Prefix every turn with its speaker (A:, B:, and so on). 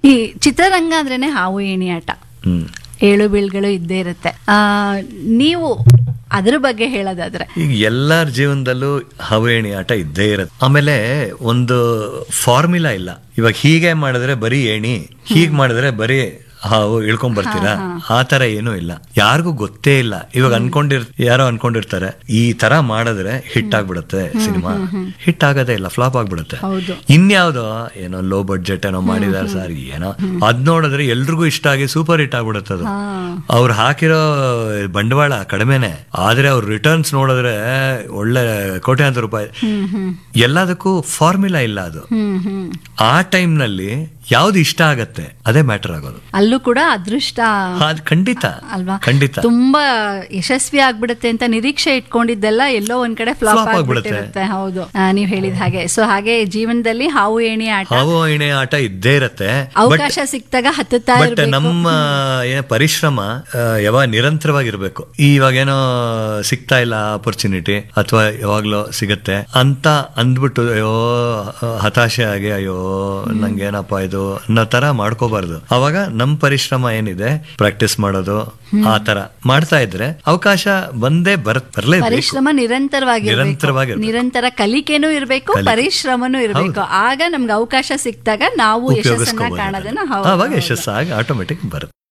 A: ಈ ಚಿತ್ರರಂಗ ಅಂದ್ರೇನೆ ಹಾವು ಏಣಿ ಆಟ
B: ಹ್ಮ್
A: ಏಳು ಬೀಳ್ಗಳು ಇದ್ದೇ ಇರುತ್ತೆ ಆ ನೀವು ಅದ್ರ ಬಗ್ಗೆ ಹೇಳೋದಾದ್ರೆ
B: ಈಗ ಎಲ್ಲಾರ ಜೀವನದಲ್ಲೂ ಹವೇಣಿ ಆಟ ಇದ್ದೇ ಇರುತ್ತೆ ಆಮೇಲೆ ಒಂದು ಫಾರ್ಮುಲಾ ಇಲ್ಲ ಇವಾಗ ಹೀಗೆ ಮಾಡಿದ್ರೆ ಬರೀ ಏಣಿ ಹೀಗ್ ಮಾಡಿದ್ರೆ ಬರೀ ಹಾವು ಇಳ್ಕೊಂಡ್ ಬರ್ತೀರಾ ಆ ತರ ಏನೂ ಇಲ್ಲ ಯಾರಿಗೂ ಗೊತ್ತೇ ಇಲ್ಲ ಇವಾಗ ಅನ್ಕೊಂಡಿರ್ ಯಾರೋ ಅನ್ಕೊಂಡಿರ್ತಾರೆ ಈ ತರ ಮಾಡಿದ್ರೆ ಹಿಟ್ ಆಗ್ಬಿಡುತ್ತೆ ಸಿನಿಮಾ ಹಿಟ್ ಆಗೋದೇ ಇಲ್ಲ ಫ್ಲಾಪ್ ಆಗ್ಬಿಡುತ್ತೆ
A: ಹೌದು
B: ಇನ್ಯಾವ್ದೋ ಏನೋ ಲೋ ಬಡ್ಜೆಟ್ ಏನೋ ಮಾಡಿದಾರೆ ಸರ್ ಏನೋ ಅದ್ ನೋಡಿದ್ರೆ ಎಲ್ರಿಗೂ ಇಷ್ಟ ಆಗಿ ಸೂಪರ್ ಹಿಟ್ ಆಗ್ಬಿಡುತ್ತೆ ಅದು
A: ಹಾ
B: ಅವ್ರು ಹಾಕಿರೋ ಬಂಡವಾಳ ಕಡಿಮೆನೆ ಆದ್ರೆ ಅವ್ರ ರಿಟರ್ನ್ಸ್ ನೋಡಿದ್ರೆ ಒಳ್ಳೆ ಕೋಟ್ಯಾಂತರ ರೂಪಾಯಿ
A: ಹ್ಮ್ ಹ್ಮ್
B: ಎಲ್ಲದಕ್ಕೂ ಫಾರ್ಮುಲಾ ಇಲ್ಲ ಅದು
A: ಹ್ಮ್ ಹ್ಮ್
B: ಆ ಟೈಮ್ ನಲ್ಲಿ ಯಾವ್ದು ಇಷ್ಟ ಆಗತ್ತೆ ಅದೇ ಮ್ಯಾಟರ್ ಆಗೋದು
A: ಅಲ್ಲೂ ಕೂಡ ಅದೃಷ್ಟ
B: ಅದ್ ಖಂಡಿತ
A: ಅಲ್ವಾ
B: ಖಂಡಿತ
A: ತುಂಬಾ ಯಶಸ್ವಿ ಆಗ್ಬಿಡುತ್ತೆ ಅಂತ ನಿರೀಕ್ಷೆ ಇಟ್ಕೊಂಡಿದ್ದೆಲ್ಲ ಎಲ್ಲೋ ಒಂದ್ ಕಡೆ ಫ್ಲಾಪ್
B: Flop ಆಗ್ಬಿಡುತ್ತೆ.
A: ಆಗ್ಬಿಟ್ಟಿರುತ್ತೆ ಹೌದು ಆ, ನೀವ್ ಹೇಳಿದ ಹಾಗೆ ಸೊ ಹಾಗೆ ಜೀವನದಲ್ಲಿ ಹಾವು ಏಣಿ ಆಟ
B: ಹಾವು ಎಣೆ ಆಟ ಇದ್ದೇ ಇರತ್ತೆ ಬಟ್
A: ಅವಕಾಶ ಸಿಕ್ತಾಗ ಹತ್ತುತ್ತಾ
B: ಬಟ್
A: ಇರ್ಬೇಕು
B: ನಮ್ಮ ಏನ್ ಪರಿಶ್ರಮ ಆ, ಯಾವಾಗ ನಿರಂತರವಾಗಿರ್ಬೇಕು ಇವಾಗೇನೋ ಸಿಗ್ತಾ ಇಲ್ಲ ಆಪರ್ಚುನಿಟಿ ಅಥವಾ ಯಾವಾಗ್ಲೋ ಸಿಗತ್ತೆ ಅಂತ ಅಂದ್ಬಿಟ್ಟು ಅಯ್ಯೋ ಹತಾಶೆ ಆಗಿ ಅಯ್ಯೋ ನಂಗೇನಪ್ಪ ಇದು ಅನ್ನೋ ತರ ಮಾಡ್ಕೋಬಾರ್ದು ಅವಾಗ ನಮ್ ಪರಿಶ್ರಮ ಏನಿದೆ ಪ್ರಾಕ್ಟೀಸ್ ಮಾಡೋದು ಆ ತರ ಮಾಡ್ತಾ ಇದ್ರೆ ಅವಕಾಶ ಬಂದೇ ಬರ್ ಬರ್ಲೇಬೇಕು
A: ಪರಿಶ್ರಮ ನಿರಂತರವಾಗಿರ್ಬೇಕು
B: ನಿರಂತರವಾಗಿರ್ಬೇಕು.
A: ನಿರಂತರ ಕಲಿಕೆನೂ ಇರಬೇಕು ಪರಿಶ್ರಮನೂ ಇರಬೇಕು ಆಗ ನಮ್ಗೆ ಅವಕಾಶ ಸಿಕ್ತಾಗ ನಾವು ಯಶಸ್ಸನ್ನ
B: ಉಪಯೋಗಿಸ್ಕೋಬಹುದು
A: ಕಾಣೋದನ್ನ
B: ಅವಾಗ ಯಶಸ್ಸಾಗಿ ಆಟೋಮೆಟಿಕ್ ಬರುತ್ತೆ